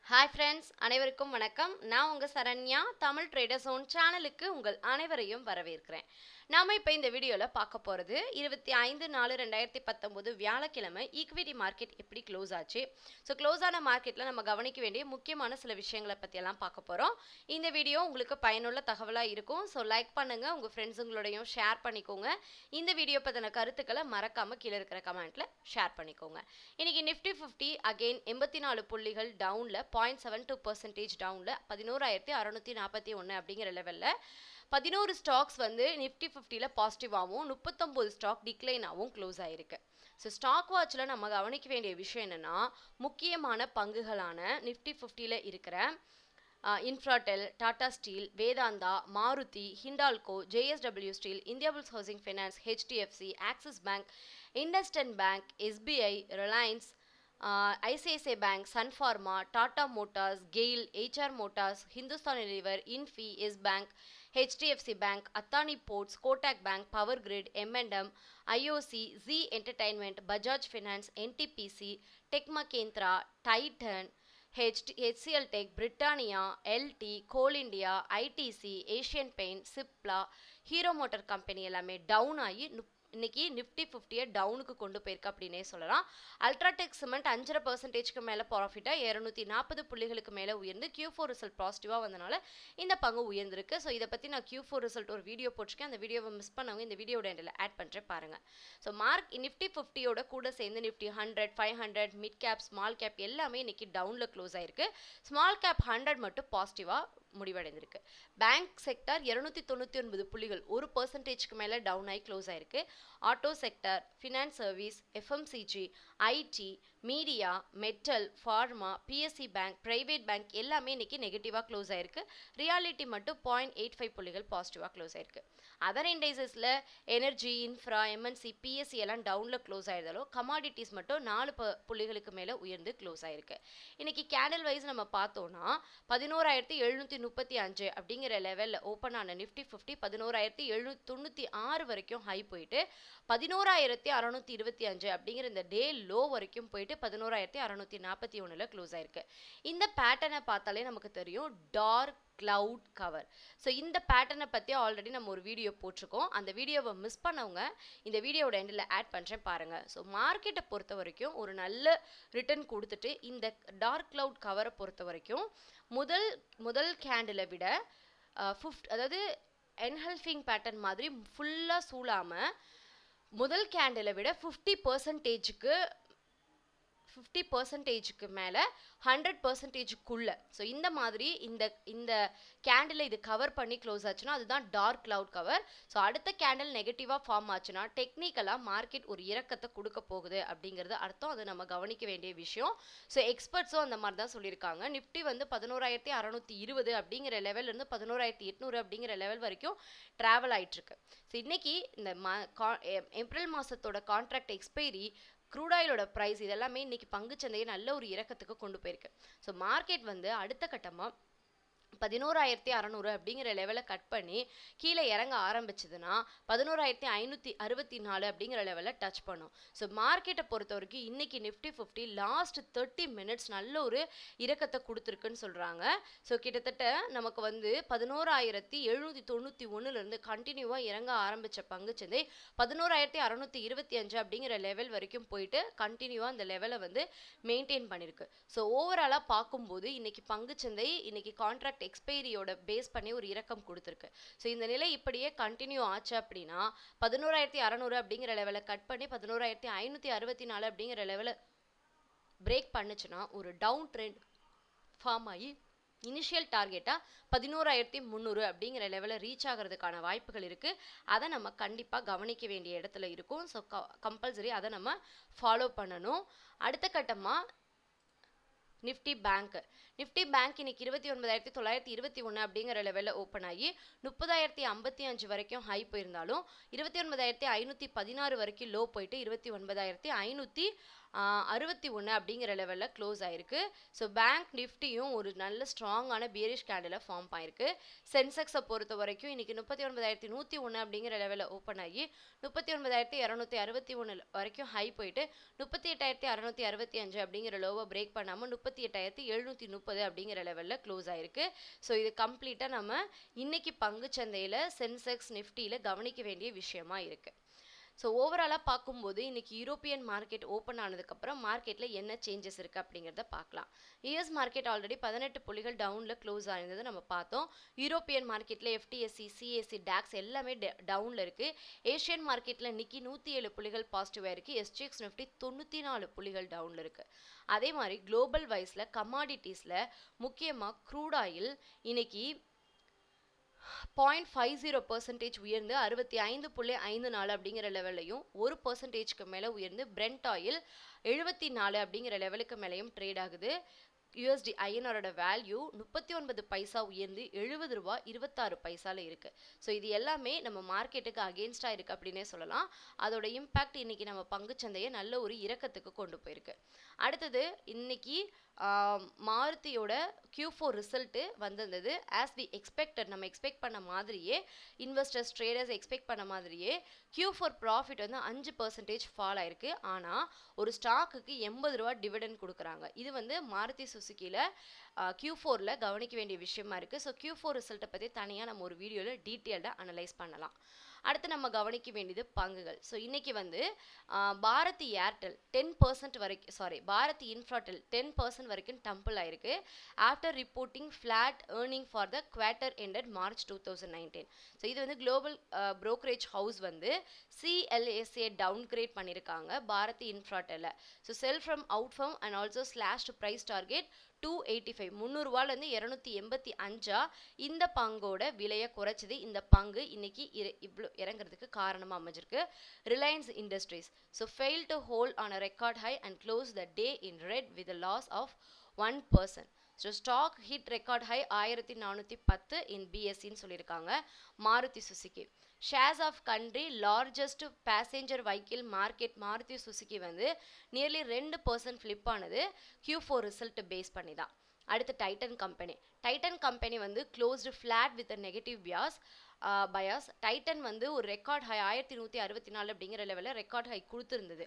hi friends அனைவருக்கும் வணக்கம் நான் உங்கள் சரண்யா தமிழ் ட்ரேடர் zone சேனலுக்கு உங்கள் அனைவரையும் வரவேற்கிறேன் நாம இப்போ இந்த வீடியோவில் பார்க்க போகிறது இருபத்தி ஐந்து நாலு ரெண்டாயிரத்தி பத்தொம்போது வியாழக்கிழமை ஈக்விட்டி மார்க்கெட் எப்படி க்ளோஸ் ஆச்சு ஸோ க்ளோஸ் ஆன மார்க்கெட்டில் நம்ம கவனிக்க வேண்டிய முக்கியமான சில விஷயங்களை பற்றியெல்லாம் பார்க்க போகிறோம் இந்த வீடியோ உங்களுக்கு பயனுள்ள தகவலாக இருக்கும் ஸோ லைக் பண்ணுங்கள் உங்கள் ஃப்ரெண்ட்ஸுங்களோடையும் ஷேர் பண்ணிக்கோங்க இந்த வீடியோ பற்றின கருத்துக்களை மறக்காமல் கீழே இருக்கிற கமெண்ட்டில் ஷேர் பண்ணிக்கோங்க இன்னைக்கு நிஃப்டி ஃபிஃப்டி அகெயின் எண்பத்தி நாலு புள்ளிகள் டவுனில் பாயிண்ட் செவன் டூ பர்சன்டேஜ் டவுனில் பதினோராயிரத்தி அறநூற்றி நாற்பத்தி ஒன்று அப்படிங்கிற லெவலில் பதினோரு ஸ்டாக்ஸ் வந்து நிஃப்டி ஃபிஃப்டியில் பாசிட்டிவாகவும் முப்பத்தொம்போது ஸ்டாக் டிக்ளைனாகவும் க்ளோஸ் ஆயிருக்கு ஸோ ஸ்டாக் வாட்சில் நம்ம கவனிக்க வேண்டிய விஷயம் என்னென்னா முக்கியமான பங்குகளான நிஃப்டி ஃபிஃப்டியில் இருக்கிற Infratel Tata Steel Vedanta Maruti Hindalco JSW steel India Bulls Housing finance HDFC axis bank இண்டஸ்டன் bank SBI Reliance ICICI bank Sun Pharma Tata Motors GAIL HR Motors Hindustan liver Infy S bank HDFC bank அத்தானி ports Kotak bank power grid M&M IOC G entertainment Bajaj finance NTPC டெக்மா Kendra Titan HD HCL tech Britannia LT கோல் India ITC Asian paint Cipla hero motor company எல்லாமே down ஆகி நுப் இன்னைக்கு Nifty ஃபிஃப்டியை டவுனுக்கு கொண்டு போயிருக்கு அப்படின்னே சொல்லலாம் UltraTech cement அஞ்சரை பர்சன்டேஜ்க்கு மேலே ப்ராஃபிட்டாக இரநூத்தி நாற்பது புள்ளிகளுக்கு மேலே உயர்ந்து கியூ ஃபோர் ரிசல்ட் பாசிட்டிவாக வந்தனால இந்த பங்கு உயர்ந்திருக்கு ஸோ இதை பற்றி நான் கியூ ஃபோர் ரிசல்ட் ஒரு வீடியோ போட்டிருக்கேன் அந்த வீடியோவை மிஸ் பண்ணவங்க இந்த வீடியோட எண்டில் ஆட் பண்ணுறேன் பாருங்கள் ஸோ மார்க் நிஃப்டி ஃபிஃப்டியோட கூட சேர்ந்து Nifty hundred five hundred mid cap small cap எல்லாமே இன்னைக்கு டவுனில் க்ளோஸ் ஆயிருக்கு ஸ்மால் கேப் ஹண்ட்ரட் மட்டும் பாசிட்டிவாக முடிவடைந்திருக்கு பேங்க் செக்டார் இரநூத்தி தொண்ணூற்றி ஒன்பது புள்ளிகள் ஒரு பர்சன்டேஜ்க்கு மேலே டவுன் ஆகி க்ளோஸ் ஆயிருக்கு auto sector finance service FMCG IT media metal pharma PSC bank private bank எல்லாமே இன்னைக்கு நெகட்டிவாக க்ளோஸ் ஆயிருக்கு ரியாலிட்டி மட்டும் பாயிண்ட் எயிட் ஃபைவ் புள்ளிகள் பாசிட்டிவாக க்ளோஸ் ஆயிருக்கு அதர் இண்டைசஸில் எனர்ஜி இன்ஃப்ரா எம்என்சி பிஎஸ்சி எல்லாம் டவுனில் க்ளோஸ் ஆயிருந்தாலும் கமாடிட்டிஸ் மட்டும் நாலு ப புள்ளிகளுக்கு மேலே உயர்ந்து க்ளோஸ் ஆயிருக்கு இன்னைக்கு கேண்டல் வைஸ் நம்ம பார்த்தோம்னா பதினோராயிரத்தி எழுநூற்றி முப்பத்தி அஞ்சு அப்படிங்கிற லெவலில் ஓப்பன் ஆன நிஃப்டி ஃபிஃப்டி பதினோராயிரத்தி எழுநூற்றி தொண்ணூற்றி ஆறு வரைக்கும் ஹை போயிட்டு பதினோராயிரத்தி அறநூற்றி இருபத்தி அஞ்சு அப்படிங்கிற இந்த டே லோ வரைக்கும் போயிட்டு பதினோராயிரத்தி அறநூற்றி நாற்பத்தி ஒன்றில் க்ளோஸ் ஆயிருக்கு இந்த பேட்டர்னை பார்த்தாலே நமக்கு தெரியும் டார்க் கிளவுட் கவர் ஸோ இந்த பேட்டர்னை பற்றி ஆல்ரெடி நம்ம ஒரு வீடியோ போட்டிருக்கோம் அந்த வீடியோவை மிஸ் பண்ணவங்க இந்த வீடியோட எண்டில் ஆட் பண்ணுறேன் பாருங்கள் ஸோ மார்க்கெட்டை பொறுத்த வரைக்கும் ஒரு நல்ல ரிட்டர்ன் கொடுத்துட்டு இந்த டார்க் கிளவுட் கவரை பொறுத்த வரைக்கும் முதல் முதல் கேண்டிலை விட ஃபிஃப்ட் அதாவது என்ஹெல்ஃபிங் பேட்டர்ன் மாதிரி ஃபுல்லாக சூழாமல் முதல் கேண்டிலை விட ஃபிஃப்டி பர்சன்டேஜுக்கு ஃபிஃப்டி பர்சன்டேஜுக்கு மேலே ஹண்ட்ரட் பர்சன்டேஜுக்குள்ளே ஸோ இந்த மாதிரி இந்த இந்த கேண்டில் இது கவர் பண்ணி க்ளோஸ் ஆச்சுன்னா அதுதான் டார்க் கிளவுட் கவர் ஸோ அடுத்த கேண்டில் நெகட்டிவாக ஃபார்ம் ஆச்சுன்னா டெக்னிக்கலாக மார்க்கெட் ஒரு இறக்கத்தை கொடுக்க போகுது அப்படிங்கிறது அர்த்தம் அது நம்ம கவனிக்க வேண்டிய விஷயம் ஸோ எக்ஸ்பர்ட்ஸும் அந்த மாதிரி தான் சொல்லியிருக்காங்க நிஃப்டி வந்து பதினோராயிரத்தி அறநூற்றி இருபது அப்படிங்கிற லெவல்லேருந்து பதினோராயிரத்தி எட்நூறு அப்படிங்கிற லெவல் வரைக்கும் ட்ராவல் ஆகிட்டுருக்கு ஸோ இன்றைக்கி இந்த மா ஏப்ரல் மாதத்தோட கான்ட்ராக்ட் எக்ஸ்பைரி க்ரூட் ஆயிலோட ப்ரைஸ் இதெல்லாமே இன்னைக்கு பங்குச்சந்தையை நல்ல ஒரு இறக்கத்துக்கு கொண்டு போயிருக்கு ஸோ மார்க்கெட் வந்து அடுத்த கட்டமாக பதினோராயிரத்தி அறநூறு அப்படிங்கிற லெவலை கட் பண்ணி கீழே இறங்க ஆரம்பிச்சதுன்னா பதினோராயிரத்தி ஐநூற்றி அறுபத்தி நாலு அப்படிங்கிற லெவலில் டச் பண்ணும் ஸோ மார்க்கெட்டை பொறுத்த வரைக்கும் இன்னைக்கு Nifty fifty last thirty minutes நல்ல ஒரு இறக்கத்தை கொடுத்துருக்குன்னு சொல்கிறாங்க ஸோ கிட்டத்தட்ட நமக்கு வந்து பதினோராயிரத்தி எழுநூற்றி தொண்ணூற்றி ஒன்றுலேருந்து கண்டினியூவாக இறங்க ஆரம்பித்த பங்குச்சந்தை பதினோராயிரத்தி அறநூற்றி இருபத்தி அஞ்சு அப்படிங்கிற லெவல் வரைக்கும் போயிட்டு கண்டினியூவாக அந்த லெவலை வந்து மெயின்டைன் பண்ணியிருக்கு ஸோ ஓவராலாக பார்க்கும்போது இன்னைக்கு பங்குச்சந்தை இன்னைக்கு கான்ட்ராக்ட் எக்ஸ்பைரியோட பேஸ் பண்ணி ஒரு இறக்கம் கொடுத்துருக்கு ஸோ இந்த நிலை இப்படியே கண்டினியூ ஆச்சு அப்படின்னா பதினோராயிரத்தி அறநூறு அப்படிங்கிற லெவலை கட் பண்ணி பதினோராயிரத்தி ஐநூற்றி அறுபத்தி நாலு அப்படிங்கிற லெவலை பிரேக் பண்ணுச்சுன்னா ஒரு டவுன் ட்ரெண்ட் ஃபார்ம் ஆகி இனிஷியல் டார்கெட்டாக பதினோராயிரத்தி முந்நூறு அப்படிங்கிற லெவலில் ரீச் ஆகிறதுக்கான வாய்ப்புகள் இருக்குது அதை நம்ம கண்டிப்பாக கவனிக்க வேண்டிய இடத்துல இருக்கும் ஸோ க கம்பல்சரி அதை நம்ம ஃபாலோ பண்ணணும் அடுத்த கட்டமாக நிஃப்டி பேங்க் நிஃப்டி பேங்க் இன்னைக்கு இருபத்தி ஒன்பதாயிரத்தி தொள்ளாயிரத்தி இருபத்தி ஒன்று அப்படிங்கிற லெவலில் ஓப்பன் ஆகி முப்பதாயிரத்தி ஐம்பத்தி அஞ்சு வரைக்கும் ஹை போயிருந்தாலும் இருபத்தி ஒன்பதாயிரத்தி ஐநூற்றி பதினாறு வரைக்கும் லோ போயிட்டு இருபத்தி ஒன்பதாயிரத்தி ஐநூற்றி அறுபத்தி ஒன்று அப்படிங்கிற லெவலில் க்ளோஸ் ஆயிருக்கு ஸோ பேங்க் நிஃப்டியும் ஒரு நல்ல ஸ்ட்ராங்கான பியரிஷ் கேண்டில் ஃபார்ம் ஆயிருக்கு சென்செக்ஸை பொறுத்த வரைக்கும் இன்னைக்கு முப்பத்தி ஒன்பதாயிரத்தி நூற்றி ஒன்று அப்படிங்கிற லெவலில் ஓப்பன் ஆகி முப்பத்தி ஒன்பதாயிரத்தி இரநூத்தி அறுபத்தி ஒன்று வரைக்கும் ஹை போயிட்டு முப்பத்தி எட்டாயிரத்தி அறநூற்றி அறுபத்தி அஞ்சு அப்படிங்கிற லோவை பிரேக் பண்ணாமல் முப்பத்தி எட்டாயிரத்தி எழுநூற்றி முப்பது அப்படிங்கிற லெவலில் க்ளோஸ் ஆயிருக்கு ஸோ இது கம்ப்ளீட்டாக நம்ம இன்னைக்கு பங்குச்சந்தையில் சென்செக்ஸ் நிஃப்டியில் கவனிக்க வேண்டிய விஷயமா இருக்குது ஸோ ஓவராலாக பார்க்கும்போது இன்னைக்கு யூரோப்பியன் மார்க்கெட் ஓப்பன் ஆனதுக்கப்புறம் மார்க்கெட்டில் என்ன சேஞ்சஸ் இருக்குது அப்படிங்கிறத பார்க்கலாம் யூஎஸ் மார்க்கெட் ஆல்ரெடி பதினெட்டு புள்ளிகள் டவுனில் க்ளோஸ் ஆயிருந்தது நம்ம பார்த்தோம் யூரோப்பியன் மார்க்கெட்டில் எஃப்டிஎஸ்சி சிஎஸ்சி டாக்ஸ் எல்லாமே டவுனில் இருக்குது ஏஷியன் மார்க்கெட்டில் இன்னைக்கு நூற்றி ஏழு புள்ளிகள் பாசிட்டிவாக இருக்குது எஸ்டிஎக்ஸ் நிஃப்டி தொண்ணூற்றி நாலு புள்ளிகள் டவுனில் இருக்குது அதே மாதிரி குளோபல் வைஸில் கமாடிட்டிஸில் முக்கியமாக க்ரூட் ஆயில் இன்னைக்கு பாயிண்ட் ஃபைவ் ஜீரோ பர்சன்டேஜ் உயர்ந்து அறுபத்தி ஐந்து புள்ளி ஐந்து நாலு அப்படிங்கிற லெவல்லையும் ஒரு பர்சன்டேஜ்க்கு மேலே உயர்ந்து பிரெண்ட் ஆயில் எழுபத்தி நாலு அப்படிங்கிற லெவலுக்கு மேலேயும் ட்ரேட் ஆகுது யூஎஸ்டி ஐஎன்ஆரோட வேல்யூ முப்பத்தி ஒன்பது பைசா உயர்ந்து எழுபது ரூபா இருபத்தாறு பைசால இருக்கு ஸோ இது எல்லாமே நம்ம மார்க்கெட்டுக்கு அகேன்ஸ்டாக இருக்கு அப்படின்னே சொல்லலாம் அதோட இம்பேக்ட் இன்னைக்கு நம்ம பங்குச்சந்தையை நல்ல ஒரு இறக்கத்துக்கு கொண்டு போயிருக்கு அடுத்தது இன்னைக்கு மாருதியோட Q4 ஃபோர் ரிசல்ட்டு வந்திருந்தது ஆஸ் வி எக்ஸ்பெக்டட் நம்ம எக்ஸ்பெக்ட் பண்ண மாதிரியே இன்வெஸ்டர்ஸ் ட்ரேடர்ஸ் எக்ஸ்பெக்ட் பண்ண மாதிரியே Q4 ஃபோர் ப்ராஃபிட் வந்து அஞ்சு பர்சன்டேஜ் ஃபால் ஆயிருக்கு ஆனால் ஒரு ஸ்டாக்குக்கு எண்பது ரூபா டிவிடெண்ட் கொடுக்குறாங்க இது வந்து மாருதி சுசுக்கியில் Q4 ஃபோரில் கவனிக்க வேண்டிய விஷயமா இருக்குது ஸோ Q4 ஃபோர் ரிசல்ட்டை பற்றி தனியாக நம்ம ஒரு வீடியோவில் டீட்டெயில்டாக அனலைஸ் பண்ணலாம் அடுத்து நம்ம கவனிக்க வேண்டியது பங்குகள் ஸோ இன்னைக்கு வந்து ah, Bharti Airtel ten percent வரைக்கும் sorry Bharti Infratel ten percent வரைக்கும் டம்பிள் ஆயிருக்கு after reporting flat earning for the quarter ended March two thousand nineteen so இது வந்து குளோபல் brokerage ஹவுஸ் வந்து சிஎல்எஸ்ஏ டவுன்கிரேட் பண்ணியிருக்காங்க பாரதி இன்ஃப்ராடெல்ல so sell from outperform and also slashed price target to eighty five முந்நூறுரூவாலேருந்து இரநூத்தி எண்பத்தி அஞ்சா இந்த பங்கோட விலையை குறைச்சது இந்த பங்கு இன்னைக்கு இர- இவ்வளோ இறங்குறதுக்கு காரணமாக அமைஞ்சிருக்கு Reliance Industries so fail to hold on a record high and close the day in red with loss of one percent so stock hit record high ஆயிரத்தி நானூற்றி பத்து இன் பிஎஸ்சின்னு சொல்லியிருக்காங்க Maruti Suzuki shares of country largest passenger vehicle market Maruti Suzuki வந்து nearly ரெண்டு percent flip ஆனது Q4 four result base பண்ணி தான் அடுத்து டைட்டன் கம்பெனி டைட்டன் கம்பெனி வந்து closed flat with negative Beas bias Titan வந்து ஒரு ரெக்கார்ட் ஹை ஆயிரத்தி நூற்றி அறுபத்தி நாலு அப்படிங்கிற லெவலில் ரெக்கார்ட் ஹை கொடுத்துருந்தது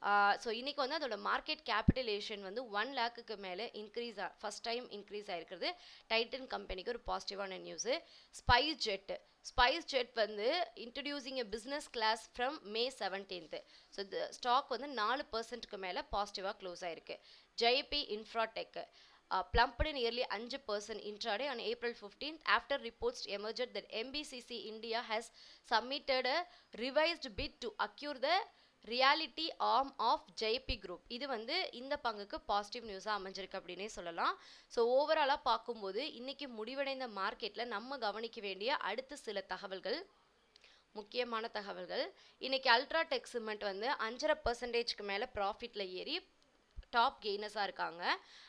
ஸோ இன்னைக்கு வந்து அதோட மார்க்கெட் கேபிட்டலேஷன் வந்து ஒன் லேக்குக்கு மேலே இன்க்ரீஸ் ஃபர்ஸ்ட் டைம் இன்க்ரீஸ் ஆயிருக்கிறது டைட்டன் கம்பெனிக்கு ஒரு பாசிட்டிவான news Spice Jet Spice Jet வந்து introducing a business class from May seventeenth so இந்த ஸ்டாக் வந்து நாலு பர்சன்ட்க்கு மேலே பாசிட்டிவாக க்ளோஸ் ஆயிருக்கு Jaypee Infratech uh, plumped nearly 5% intraday on April 15th after reports emerged that MBCC India has submitted a revised bid to acquire the realty arm of JP group இது வந்து இந்த பங்குக்கு பாசிட்டிவ் நியூஸாக அமைஞ்சிருக்கு அப்படின்னே சொல்லலாம் ஸோ ஓவராலாக பார்க்கும்போது இன்னைக்கு முடிவடைந்த மார்க்கெட்டில் நம்ம கவனிக்க வேண்டிய அடுத்த சில தகவல்கள் முக்கியமான தகவல்கள் இன்னைக்கு அல்ட்ராடெக் சிமெண்ட் வந்து அஞ்சரை பர்சன்டேஜ்க்கு மேலே ப்ராஃபிட்டில் ஏறி டாப் கெய்னஸாக இருக்காங்க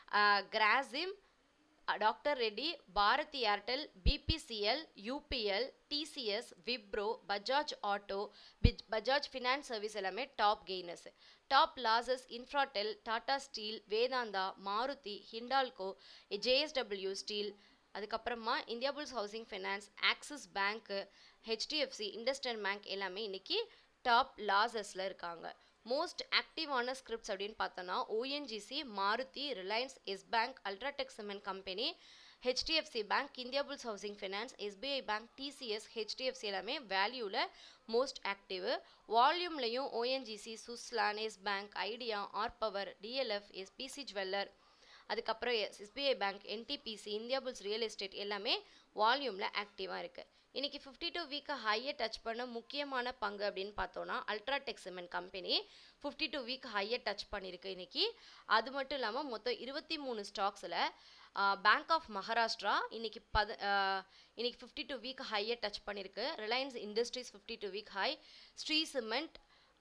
Grasim doctor Reddy Bharti Airtel BPCL UPL TCS Wipro Bajaj Auto பிஜ் பஜாஜ் ஃபினான்ஸ் சர்வீஸ் எல்லாமே top gainers top losses Infratel Tata Steel Vedanta Maruti Hindalco JSW Steel அதுக்கப்புறமா India Bulls Housing Finance Axis Bank HDFC industrial bank எல்லாமே இன்னைக்கு டாப் லாசஸில் இருக்காங்க மோஸ்ட் ஆக்டிவான ஸ்கிரிப்ட்ஸ் அப்படின்னு பார்த்தோன்னா ONGC Maruti Reliance Yes Bank UltraTech Cement company HDFC Bank India Bulls Housing Finance SBI Bank TCS HDFC எல்லாமே வேல்யூவில் most active வால்யூம்லையும் ONGC Suzlon Yes Bank Idea R Power DLF SBC Jeweller அதுக்கப்புறம் SBI Bank NTPC India Bulls Real Estate எல்லாமே வால்யூமில் ஆக்டிவாக இருக்குது இன்னைக்கு fifty two வீக்கை ஹையை டச் பண்ண முக்கியமான பங்கு அப்படின்னு பார்த்தோன்னா UltraTech Cement company fifty two week ஹையை டச் பண்ணியிருக்கு இன்னைக்கு அது மட்டும் இல்லாமல் மொத்தம் இருபத்தி மூணு ஸ்டாக்ஸில் பேங்க் ஆஃப் மகாராஷ்டிரா இன்னைக்கு பத ஆஹ் இன்னைக்கு ஃபிஃப்டி டூ வீக் ஹையை டச் பண்ணியிருக்கு Reliance Industries fifty two week high Shree Cement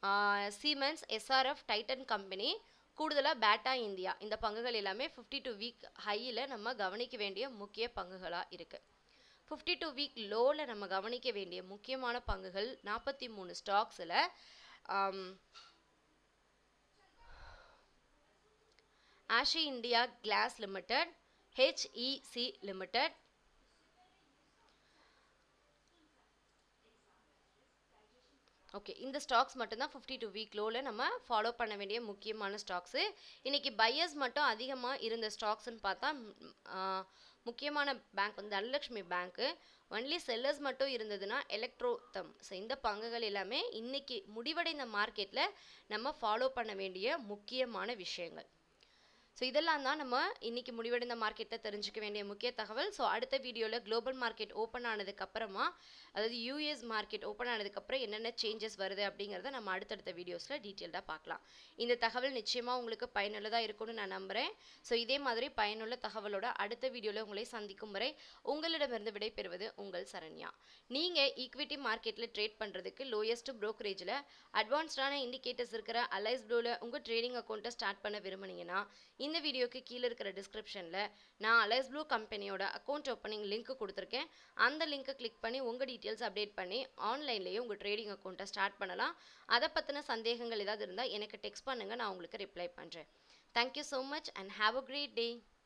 Siemens SRF Titan company கூடுதலாக பேட்டா இந்தியா இந்த பங்குகள் எல்லாமே ஃபிஃப்டி டூ வீக் ஹையில் நம்ம கவனிக்க வேண்டிய முக்கிய பங்குகளாக இருக்குது ஃபிஃப்டி டூ வீக் லோவில் நம்ம கவனிக்க வேண்டிய முக்கியமான பங்குகள் நாற்பத்தி மூணு ஸ்டாக்ஸில் Asahi India Glass Limited HEC Limited okay இந்த ஸ்டாக்ஸ் மட்டும்தான் ஃபிஃப்டி டூ வீக் லோவில் நம்ம ஃபாலோ பண்ண வேண்டிய முக்கியமான ஸ்டாக்ஸு இன்றைக்கி பையர்ஸ் மட்டும் அதிகமாக இருந்த ஸ்டாக்ஸ்னு பார்த்தா ம், ஆ, முக்கியமான பேங்க் வந்து தனலட்சுமி பேங்க்கு ஒன்லி செல்லர்ஸ் மட்டும் இருந்ததுன்னா எலக்ட்ரோதம் ஸோ இந்த பங்குகள் எல்லாமே இன்னைக்கு முடிவடைந்த மார்க்கெட்டில் நம்ம ஃபாலோ பண்ண வேண்டிய முக்கியமான விஷயங்கள் ஸோ இதெல்லாம் தான் நம்ம இன்னைக்கு முடிவடைந்த மார்க்கெட்டை தெரிஞ்சுக்க வேண்டிய முக்கிய தகவல் ஸோ அடுத்த வீடியோவில் குளோபல் மார்க்கெட் ஓப்பன் ஆனதுக்கு அப்புறமா அதாவது யூஎஸ் மார்க்கெட் ஓப்பன் ஆனதுக்கப்புறம் என்னென்ன சேஞ்சஸ் வருது அப்படிங்கிறத நம்ம அடுத்தடுத்த வீடியோஸில் டீட்டெயில்டாக பார்க்கலாம் இந்த தகவல் நிச்சயமாக உங்களுக்கு பயனுள்ளதாக இருக்கும்னு நான் நம்புகிறேன் ஸோ இதே மாதிரி பயனுள்ள தகவலோட அடுத்த வீடியோவில் உங்களை சந்திக்கும் வரை உங்களிடமிருந்து விடைபெறுவது உங்கள் சரண்யா நீங்கள் ஈக்விட்டி மார்க்கெட்டில் ட்ரேட் பண்ணுறதுக்கு லோயஸ்ட் ப்ரோக்கரேஜில் அட்வான்ஸ்டான இண்டிகேட்டர்ஸ் இருக்கிற அலைஸ் ப்ளூவில் உங்கள் ட்ரேடிங் அக்கௌண்ட்டை ஸ்டார்ட் பண்ண விரும்புனீங்கன்னா இந்த வீடியோக்கு கீழே இருக்கிற டிஸ்கிரிப்ஷனில் நான் அலைஸ் ப்ளூ கம்பெனியோட அக்கௌண்ட் ஓப்பனிங் லிங்க் கொடுத்துருக்கேன் அந்த லிங்க்கை கிளிக் பண்ணி உங்கள் டீட்டெயில்ஸ் அப்டேட் பண்ணி ஆன்லைன்லேயே உங்கள் ட்ரேடிங் அக்கௌண்ட்டை ஸ்டார்ட் பண்ணலாம் அதை பற்றின சந்தேகங்கள் ஏதாவது இருந்தால் எனக்கு டெக்ஸ்ட் பண்ணுங்கள் நான் உங்களுக்கு ரிப்ளை பண்ணுறேன் thank you so much and have a great day